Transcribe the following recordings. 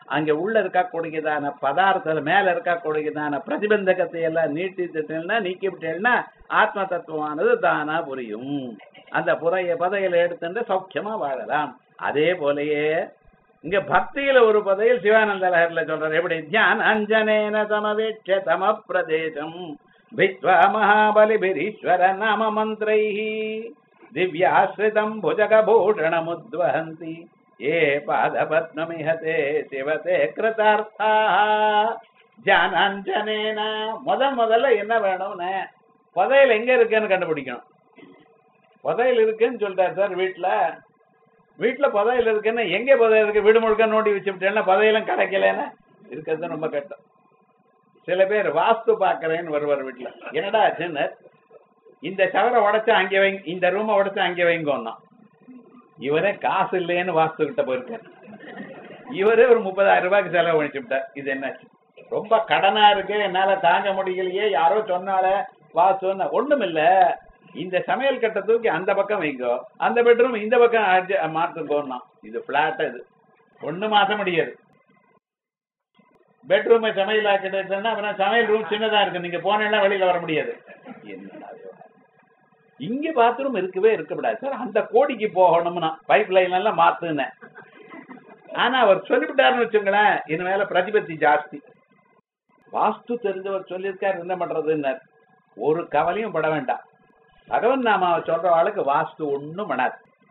அங்க உள்ள இருக்கக்கூடியதான பதார்த்தம் மேல இருக்கக்கூடியதான பிரதிபந்தகத்தை எல்லாம் நீட்டிட்டுட்டேன்னா நீக்கி விட்டேன்னா ஆத்ம தத்துவமானது தானா புரியும் அந்த புறைய பதையில எடுத்துட்டு சௌக்கியமா வாழலாம் அதே போலயே இங்க பக்தியில ஒரு பதையில் சிவானந்த லஹர்ல சொல்றாரு எப்படி தியான அஞ்சனேன சமவேட்ச தம பிரதேசம் வித்வா மகாபலிபிரீஸ்வர நாம மந்திரைஹி திவ்யாஸ்ரிதம் புஜகபூஷணமுத்வஹந்தி ஏ பாதபத்மமிஹதே சிவதே கிருதார்த்தா ஜானஞ்சனேன முத முதல்ல என்ன வேணும்னு புதையல் எங்க இருக்குன்னு கண்டுபிடிக்கணும் புதையல் இருக்குன்னு சொல்றாரு சார் வீட்டுல வீட்டுல புதையல் இருக்குன்னா எங்க புதையல் இருக்கு வீடு முழுக்க நோண்டி வச்சுட்டேன்னா புதையலும் கிடைக்கலன்னா இருக்கிறது ரொம்ப கஷ்டம் சில பேர் வாஸ்து பாக்குறேன்னு வருவார் வீட்டுல என்னடா ஆச்சுன்னு இந்த சவரை உடைச்சா அங்கே வைங்க இந்த ரூமை உடைச்சா அங்கே வைங்கோன்னா இவரே காசு இல்லைன்னு வாஸ்து கிட்ட போயிருக்காரு இவரே ஒரு முப்பதாயிரம் ரூபாய்க்கு செலவு பண்ணிட்டு விட்டார் இது என்னாச்சு ரொம்ப கடனா இருக்கு என்னால தாங்க முடியலையே யாரோ சொன்னால வாஸ்துன்னு ஒண்ணும் இல்ல இந்த சமையல் கட்டை தூக்கி அந்த பக்கம் வைங்கோ அந்த பெட்ரூம் இந்த பக்கம் adjust- மாத்துங்கோன்னா இது பிளாட் இது ஒண்ணு மாத்த முடியாது பெட்ரூமை சமையல் ஆக்கிட்டுன்னா அப்புறம் சமையல் ரூம் சின்னதா இருக்கு நீங்க போனீங்கன்னா வெளியில வர முடியாது என்னடா இது? இங்க பாத்ரூம் இருக்கவே இருக்கக்கூடாது சார் அந்த கோடிக்கு போகணும்னா பைப் லைன் எல்லாம் மாத்துனேன் ஆனா அவர் சொல்லிவிட்டாருன்னு வச்சுங்களேன் இது மேல பிரதிபத்தி ஜாஸ்தி வாஸ்து தெரிஞ்சவர் சொல்லியிருக்காரு என்ன பண்றதுன்னு ஒரு கவலையும் பட வேண்டாம் பகவன் நாமாவை சொல்ற ஆளுக்கு வாஸ்து ஒண்ணும் பண்ணாது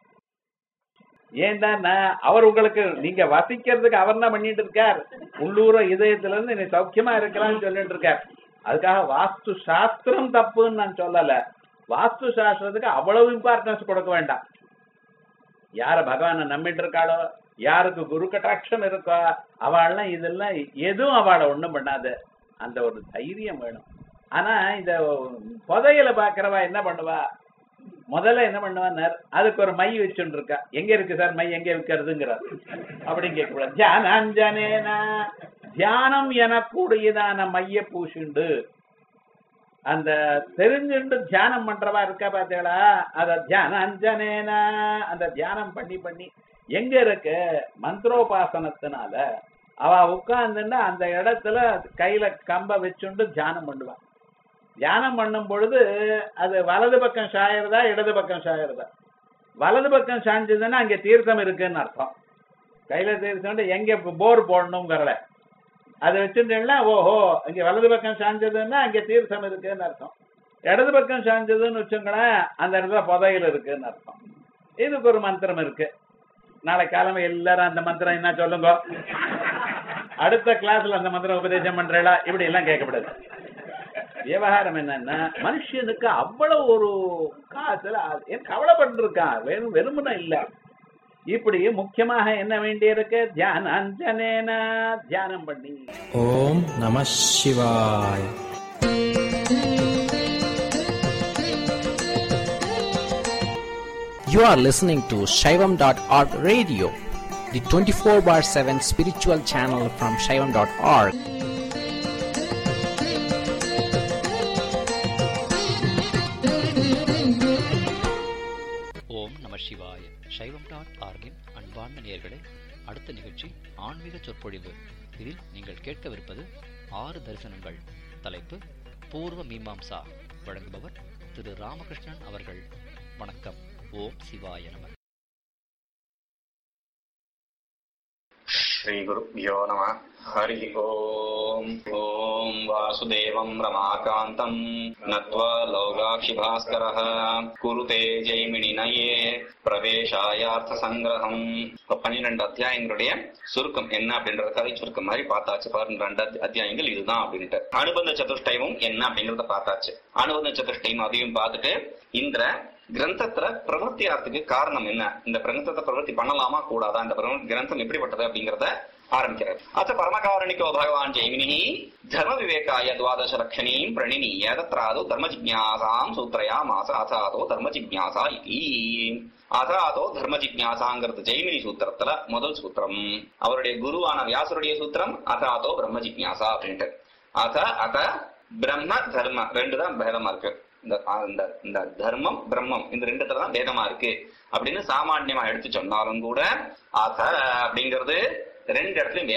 ஏன்டா அவர் உங்களுக்கு நீங்க வசிக்கிறதுக்கு அவர் என்ன பண்ணிட்டு இருக்கார் உள்ளூர இதயத்துல இருந்து நீ சௌக்கியமா இருக்கலாம்னு சொல்லிட்டு இருக்கார் அதுக்காக வாஸ்து சாஸ்திரம் தப்புன்னு நான் சொல்லல வாஸ்து சாஸ்திரத்துக்கு அவ்வளவு இம்பார்ட்டன்ஸ் கொடுக்க வேண்டாம் யார பகவானை நம்பிட்டு இருக்காளோ யாருக்கு குரு கட்டாட்சம் இருக்கோ அவள்லாம் இதெல்லாம் எதுவும் அவளை ஒண்ணும் பண்ணாது அந்த ஒரு தைரியம் வேணும் ஆனா இந்த புதையல பாக்குறவா என்ன பண்ணுவா முதல்ல என்ன பண்ணுவார் அதுக்கு ஒரு மை வச்சுட்டு இருக்கா எங்க இருக்கு சார் மை எங்க விற்கிறதுங்கிறார் அப்படின்னு கேட்கக்கூடாது தியானஞ்சனேனா தியானம் எனக்கூடியதான மைய பூசுண்டு அந்த தெரிஞ்சுண்டு தியானம் பண்றவா இருக்கா பாத்தீங்களா அத தியான அஞ்சனேனா அந்த தியானம் பண்ணி பண்ணி எங்க இருக்கு மந்திரோபாசனத்தினால அவ உட்கார்ந்துட்டு அந்த இடத்துல கையில கம்ப வச்சுண்டு தியானம் பண்ணுவா தியானம் பண்ணும் பொழுது அது வலது பக்கம் சாயறதா இடது பக்கம் சாயறதா வலது பக்கம் சாஞ்சதுன்னா அங்க தீர்த்தம் இருக்குன்னு அர்த்தம் கையில தீர்த்தம் எங்க போர் போடணுங்கிறல அதை வச்சுட்டேன்னா ஓஹோ இங்க வலது பக்கம் சாஞ்சதுன்னா அங்க தீர்த்தம் இருக்குன்னு அர்த்தம் இடது பக்கம் சாஞ்சதுன்னு வச்சுங்களேன் அந்த இடத்துல புதையல் இருக்குன்னு அர்த்தம் இதுக்கு ஒரு மந்திரம் இருக்கு நாளை காலமே எல்லாரும் அந்த மந்திரம் என்ன சொல்லுங்க அடுத்த கிளாஸ்ல அந்த மந்திரம் உபதேசம் பண்றீங்களா இப்படி எல்லாம் கேட்கக்கூடாது விவகாரம் என்னன்னா மனுஷனுக்கு அவ்வளவு ஒரு காசுல அது- ஏன் கவலைப்பட்டு இருக்கான் வெறும் வெறுமனா இல்ல இப்படி முக்கியமாக என்ன வேண்டியிருக்கு தியான அஞ்சனேன தியானம் பண்ணி ஓம் நம சிவாய் You are listening to Shaivam.org radio, the 24 bar 7 spiritual channel from Shaivam.org. ஓம் நம சிவாய சைவம் டாட் ஆர்கின் அன்பார்ந்த நேயர்களே அடுத்த நிகழ்ச்சி ஆன்மீக சொற்பொழிவு இதில் நீங்கள் கேட்கவிருப்பது ஆறு தரிசனங்கள் தலைப்பு பூர்வ மீமாம்சா வழங்குபவர் திரு ராமகிருஷ்ணன் அவர்கள் வணக்கம் ஓம் சிவாய நம श्रीगुरुभ्यो नमः हरिः ओम् ॐ वासुदेवम् रमाकान्तम् नत्वा लोगाक्षिभास्करः குருதே ஜெய்மினினயே பிரவேசாயார்த்த சங்கிரகம் இப்ப பன்னிரெண்டு அத்தியாயங்களுடைய சுருக்கம் என்ன அப்படின்றத கதை சுருக்கம் மாதிரி பார்த்தாச்சு பன்னிரெண்டு அத்தி- அத்தியாயங்கள் இதுதான் அப்படின்ட்டு அனுபந்த சதுஷ்டயமும் என்ன அப்படிங்கறத பார்த்தாச்சு அனுபந்த சதுஷ்டயம் அதையும் பார்த்துட்டு இந்த கிரந்தத்துல பிரவர்த்தி ஆகிறதுக்கு காரணம் என்ன இந்த கிரந்தத்தை பிரவர்த்தி பண்ணலாமா கூடாதா இந்த பிரவ- கிரந்தம் எப்படிப்பட்டது அப்படிங்கறத ஆரம்பிக்கிறார் அத்த பரமகாரணிக்கோ பகவான் ஜெய்மினி தர்ம விவேகாய துவாதச லட்சணீம் பிரணினீய தத்ராதோ தர்ம ஜிக்ஞாசாம் சூத்ரயா மாச அதாதோ தர்ம ஜிக்ஞாசா இதி அதாதோ தர்ம ஜிக்ஞாசாங்கிறது ஜெய்மினி சூத்திரத்துல முதல் சூத்திரம் அவருடைய குருவான வியாசருடைய சூத்திரம் அதாதோ பிரம்ம ஜிக்ஞாசா அப்படின்ட்டு அத அத பிரம்ம தர்ம ரெண்டு தான் பேதமா இருக்கு இந்த இந்த இந்த தர்மம் பிரம்மம் இந்த ரெண்டுத்துல தான் பேதமா இருக்கு அப்படின்னு சாமான்யமா எடுத்து சொன்னாலும் கூட அத அப்படிங்கிறது ரெண்டு இடத்துலயும்